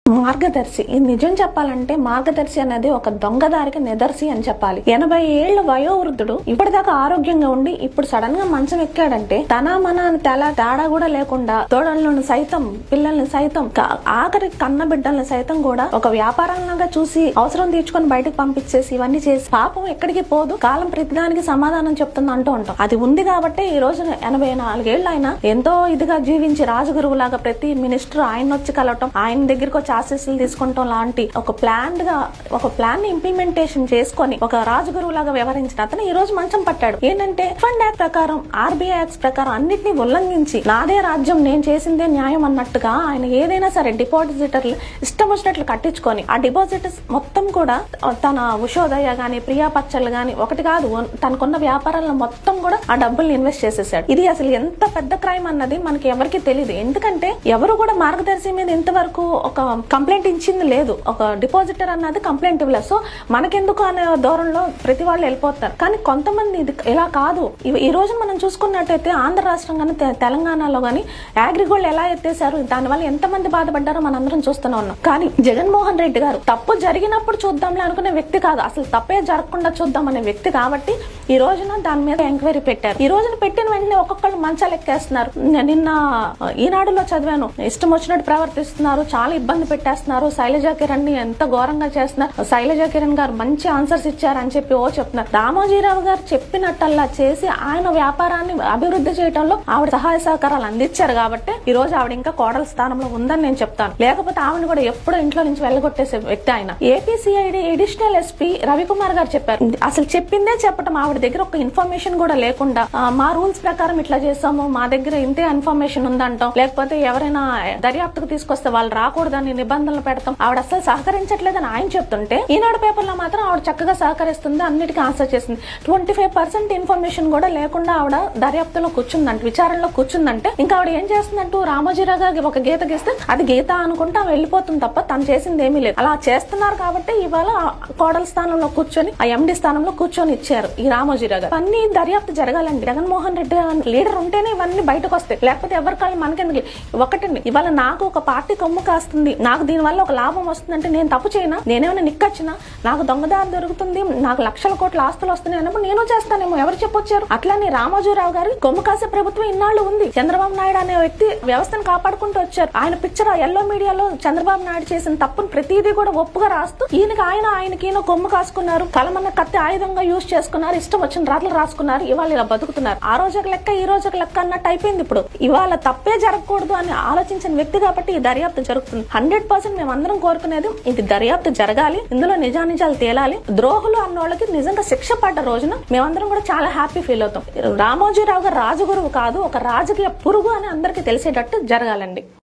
మార్గదర్శి ఈ నిజం చెప్పాలంటే మార్గదర్శి అనేది ఒక దొంగదారికి నిదర్శి అని చెప్పాలి ఎనభై ఏళ్ల వయోవృద్ధుడు ఇప్పటిదాకా ఆరోగ్యంగా ఉండి ఇప్పుడు సడన్ గా మంచం ఎక్కాడంటే తన మన అని తెల తేడా కూడా లేకుండా తోడలను సైతం పిల్లల్ని సైతం క- ఆఖరి కన్న బిడ్డల్ని సైతం కూడా ఒక వ్యాపారంలాగా చూసి అవసరం తీర్చుకొని బయటకు పంపించేసి ఇవన్నీ చేసి పాపం ఎక్కడికి పోదు కాలం ప్రతిదానికి సమాధానం చెప్తుంది అంటూ ఉంటాం అది ఉంది కాబట్టి ఈ రోజు ఎనభై నాలుగేళ్లు ఆయన ఎంతో ఇదిగా జీవించి రాజగురువు లాగా ప్రతి మినిస్టర్ ఆయన వచ్చి కలవటం ఆయన దగ్గరికి వచ్చి ఆశీస్సులు తీసుకుంటాం లాంటి ఒక ప్లాన్ గా ఒక ప్లాన్ ని ఇంప్లిమెంటేషన్ చేసుకొని ఒక రాజగురువు లాగా వ్యవహరించిన అతను ఈ రోజు మంచం పట్టాడు ఏంటంటే ఫండ్ యాక్ట్ ప్రకారం ఆర్బీఐ యాక్ట్స్ ప్రకారం అన్నిటిని ఉల్లంఘించి నాదే రాజ్యం నేను చేసిందే న్యాయం అన్నట్టుగా ఆయన ఏదైనా సరే డిపాజిటర్లు ఇష్టం వచ్చినట్లు కట్టించుకొని ఆ డిపాజిటర్స్ మొత్తం కూడా తన ఉషోదయ గాని ప్రియా పచ్చళ్ళు గాని ఒకటి కాదు ఉన్- తనకున్న వ్యాపారాలను మొత్తం కూడా ఆ డబ్బుల్ని ఇన్వెస్ట్ చేసేసాడు ఇది అసలు ఎంత పెద్ద క్రైమ్ అన్నది మనకి ఎవరికి తెలియదు ఎందుకంటే ఎవరు కూడా మార్గదర్శి మీద ఇంతవరకు ఒక కంప్లైంట్ ఇచ్చింది లేదు ఒక డిపాజిటర్ అన్నది కంప్లైంట్ ఇవ్వలేదు సో మనకెందుకు అనే దూరంలో ప్రతి వాళ్ళు వెళ్ళిపోతారు కానీ కొంతమంది ఇది ఇలా కాదు ఇవి- ఈ రోజు మనం చూసుకున్నట్టయితే ఆంధ్ర రాష్ట్రం కానీ తె- తెలంగాణలో కానీ అగ్రిగోల్డ్ ఎలా ఎత్తేసారు దానివల్ల ఎంతమంది బాధపడ్డారో మనందరం చూస్తూనే ఉన్నాం కానీ జగన్మోహన్ రెడ్డి గారు తప్పు జరిగినప్పుడు చూద్దాంలే అనుకునే వ్యక్తి కాదు అసలు తప్పే జరగకుండా చూద్దాం అనే వ్యక్తి కాబట్టి ఈ రోజున దాని మీద ఎంక్వైరీ పెట్టారు ఈ రోజున పెట్టిన వెంటనే ఒక్కొక్కళ్ళు మంచాలు ఎక్కేస్తున్నారు న- నిన్న ఈనాడులో చదివాను ఇష్టం వచ్చినట్టు ప్రవర్తిస్తున్నారు చాలా ఇబ్బంది పెట్టేస్తున్నారు శైలజ కిరణ్ ని ఎంత ఘోరంగా చేస్తున్నారు శైలజ కిరణ్ గారు మంచి ఆన్సర్స్ ఇచ్చారని చెప్పి ఓ చెప్తున్నారు రామోజీరావు గారు చెప్పినట్టల్లా చేసి ఆయన వ్యాపారాన్ని అభివృద్ధి చేయడంలో ఆవిడ సహాయ సహకారాలు అందించారు కాబట్టి ఈ రోజు ఆవిడ ఇంకా కోడల స్థానంలో ఉందని నేను చెప్తాను లేకపోతే ఆవిడ కూడా ఎప్పుడో ఇంట్లో నుంచి వెళ్ళగొట్టేసే వ్యక్తి ఆయన ఏపీసీఐడి ఎడిషనల్ ఎస్పీ రవికుమార్ గారు చెప్పారు అసలు చెప్పిందే చెప్పటం ఆవిడ దగ్గర ఒక ఇన్ఫర్మేషన్ కూడా లేకుండా ఆ, మా రూల్స్ ప్రకారం ఇట్లా చేస్తాము మా దగ్గర ఇంతే ఇన్ఫర్మేషన్ ఉందంటాం లేకపోతే ఎవరైనా దర్యాప్తుకు తీసుకొస్తే వాళ్ళు రాకూడదని నిబంధనలు పెడతాం ఆవిడ అసలు సహకరించట్లేదని ఆయన చెప్తుంటే ఈనాడు పేపర్ లో మాత్రం ఆవిడ చక్కగా సహకరిస్తుంది అన్నిటికీ ఆన్సర్ చేసింది ట్వంటీ ఫైవ్ పర్సెంట్ ఇన్ఫర్మేషన్ కూడా లేకుండా ఆవిడ దర్యాప్తులో కూర్చుందంట విచారణలో కూర్చుందంటే ఇంకా ఆవిడ ఏం చేస్తుందంటూ రామోజీరావు గారికి ఒక గీత గీస్తే అది గీత అనుకుంటా ఆమె వెళ్ళిపోతుంది తప్ప తను చేసింది ఏమీ లేదు అలా చేస్తున్నారు కాబట్టి ఇవాళ ఆ కోడల స్థానంలో కూర్చొని ఆ ఎండి స్థానంలో కూర్చొని ఇచ్చారు ఈ రామోజీరావు గారు అన్ని దర్యాప్తు జరగాలండి జగన్మోహన్ రెడ్డి లీడర్ ఉంటేనే ఇవన్నీ బయటకు వస్తాయి లేకపోతే ఎవరి కాళ్ళు మనకెందుకు ఒకటండి ఇవాళ నాకు ఒక పార్టీ కొమ్ము కాస్తుంది నాకు దీని వల్ల ఒక లాభం వస్తుందంటే నేను తప్పు చేయనా నేనేమైనా నిక్కచ్చినా నాకు దొంగదారి దొరుకుతుంది నాకు లక్షల కోట్ల ఆస్తులు వస్తున్నాయి అన్నప్పుడు నేను చేస్తానేమో ఎవరు చెప్పొచ్చారు అట్లానే రామోజీరావు గారి కొమ్ము కాసే ప్రభుత్వం ఇన్నాళ్ళు ఉంది చంద్రబాబు నాయుడు అనే వ్యక్తి వ్యవస్థను కాపాడుకుంటూ వచ్చారు ఆయన పిక్చర్ ఎల్లో మీడియాలో చంద్రబాబు నాయుడు చేసిన తప్పును ప్రతిదీ కూడా ఒప్పుగా రాస్తూ ఈయనకి ఆయన ఆయనకి ఈయన కొమ్ము కాసుకున్నారు కలమన్న కత్తి ఆయుధంగా యూజ్ చేసుకున్నారు ఇష్టం వచ్చిన రాత్రులు రాసుకున్నారు ఇవాళ ఇలా బతుకుతున్నారు ఆ రోజు ఒక లెక్క ఈ రోజు ఒక లెక్క అన్నట్టు అయిపోయింది ఇప్పుడు ఇవాళ తప్పే జరగకూడదు అని ఆలోచించిన వ్యక్తి కాబట్టి ఈ దర్యాప్తు జరుగుతుంది హండ్రెడ్ పర్సెంట్ మేమందరం కోరుకునేది ఇది దర్యాప్తు జరగాలి ఇందులో నిజానిజాలు తేలాలి ద్రోహులు అన్నోళ్ళకి నిజంగా శిక్ష పడ్డ రోజున మేమందరం కూడా చాలా హ్యాపీ ఫీల్ అవుతాం రామోజీరావు గారు రాజగురువు కాదు ఒక రాజకీయ పురుగు అని అందరికీ తెలిసేటట్టు జరగాలండి